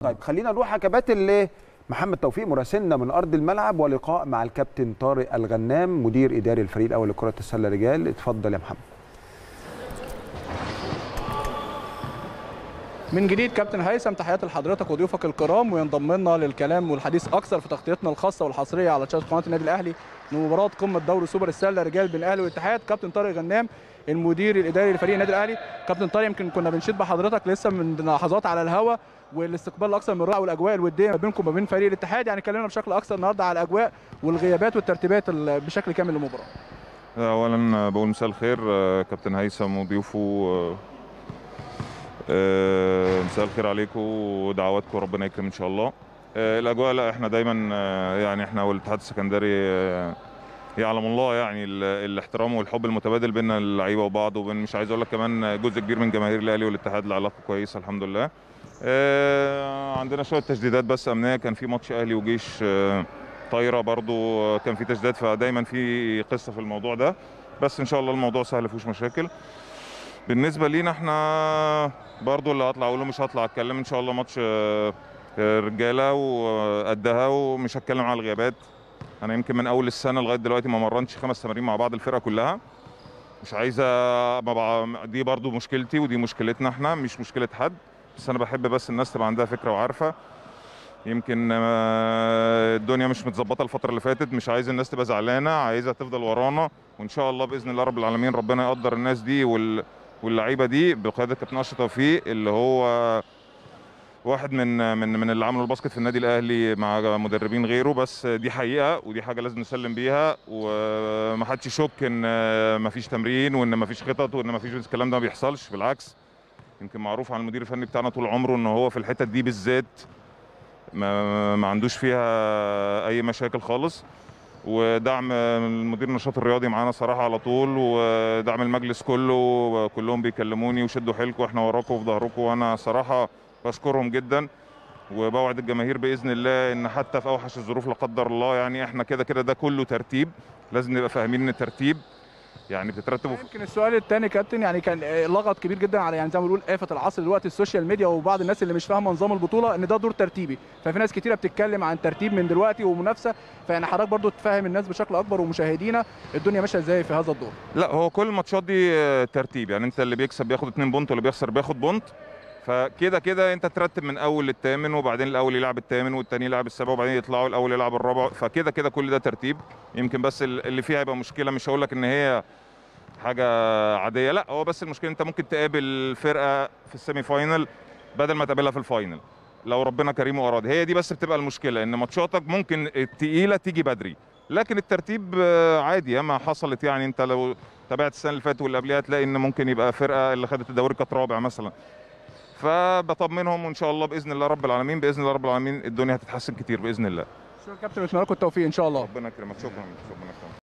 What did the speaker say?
طيب خلينا نروح يا كباتن لمحمد توفيق مراسلنا من ارض الملعب ولقاء مع الكابتن طارق الغنام مدير اداري الفريق الاول لكره السله رجال اتفضل يا محمد من جديد كابتن هيثم تحياتي لحضرتك وضيوفك الكرام وينضم لنا للكلام والحديث اكثر في تغطيتنا الخاصه والحصريه على شاشه قناه النادي الاهلي لمباراه قمه دوري سوبر السله رجال بين الاهلي والاتحاد كابتن طارق غنام المدير الاداري لفريق النادي الاهلي كابتن طارق يمكن كنا بنشيد بحضرتك لسه من لحظات على الهوا والاستقبال الاكثر من رائع والاجواء الوديه ما بينكم وما بين فريق الاتحاد يعني كلمنا بشكل اكثر النهارده على الاجواء والغيابات والترتيبات بشكل كامل للمباراه اولا بقول مساء الخير كابتن هيثم وضيوفه آه، مساء الخير عليكم ودعواتكم ربنا يكرم ان شاء الله آه، الاجواء لا احنا دايما آه، يعني احنا والاتحاد السكندري يعلم الله يعني الاحترام والحب المتبادل بين اللعيبه وبعض وبين مش عايز اقول لك كمان جزء كبير من جماهير الاهلي والاتحاد العلاقه كويسه الحمد لله عندنا شويه تجديدات بس امنيه كان في ماتش اهلي وجيش طايره برضو كان في تجديدات فدايما في قصه في الموضوع ده بس ان شاء الله الموضوع سهل مفيهوش مشاكل بالنسبه لينا احنا برضو اللي هطلع اقوله مش هطلع اتكلم ان شاء الله ماتش رجاله وقدها ومش هتكلم على الغيابات انا يمكن من اول السنه لغايه دلوقتي ما مرنتش خمس تمارين مع بعض الفرقه كلها مش عايزه دي برضو مشكلتي ودي مشكلتنا احنا مش مشكله حد بس انا بحب بس الناس تبقى عندها فكره وعارفه يمكن الدنيا مش متظبطه الفتره اللي فاتت مش عايز الناس تبقى زعلانه عايزها تفضل ورانا وان شاء الله باذن الله رب العالمين ربنا يقدر الناس دي وال واللعيبه دي بقياده كابتن اشرف توفيق اللي هو واحد من من من اللي عملوا الباسكت في النادي الاهلي مع مدربين غيره بس دي حقيقه ودي حاجه لازم نسلم بيها ومحدش يشك ان مفيش تمرين وان مفيش خطط وان مفيش الكلام ده ما بيحصلش بالعكس يمكن معروف عن المدير الفني بتاعنا طول عمره ان هو في الحتت دي بالذات ما, ما عندوش فيها اي مشاكل خالص ودعم المدير النشاط الرياضي معانا صراحه على طول ودعم المجلس كله كلهم بيكلموني وشدوا حيلكم احنا وراكم وفي ظهركم وانا صراحه بشكرهم جدا وبوعد الجماهير باذن الله ان حتى في اوحش الظروف لا قدر الله يعني احنا كده كده ده كله ترتيب لازم نبقى فاهمين ان ترتيب يعني بتترتبوا يمكن السؤال الثاني كابتن يعني كان لغط كبير جدا على يعني زي ما بنقول آفة العصر دلوقتي السوشيال ميديا وبعض الناس اللي مش فاهمه نظام البطوله ان ده دور ترتيبي ففي ناس كتيره بتتكلم عن ترتيب من دلوقتي ومنافسه فيعني حضرتك برضو تفهم الناس بشكل اكبر ومشاهدينا الدنيا ماشيه ازاي في هذا الدور لا هو كل الماتشات دي ترتيب يعني انت اللي بيكسب بياخد 2 بونت واللي بيخسر بياخد بونت فكده كده انت ترتب من اول للثامن وبعدين الاول يلعب الثامن والثاني يلعب السابع وبعدين يطلعوا الاول يلعب الرابع فكده كده كل ده ترتيب يمكن بس اللي فيها يبقى مشكله مش هقول لك ان هي حاجه عاديه لا هو بس المشكله انت ممكن تقابل فرقه في السيمي فاينل بدل ما تقابلها في الفاينل لو ربنا كريم واراد هي دي بس بتبقى المشكله ان ماتشاتك ممكن التقيله تيجي بدري لكن الترتيب عادي ياما حصلت يعني انت لو تابعت السنه اللي فاتت واللي قبلها تلاقي ان ممكن يبقى فرقه اللي خدت الدوري كانت رابع مثلا فبطمنهم وان شاء الله باذن الله رب العالمين باذن الله رب العالمين الدنيا هتتحسن كتير باذن الله شكرا كابتن اتمنى لكم التوفيق ان شاء الله ربنا يكرمك شكرا ربنا يكرمك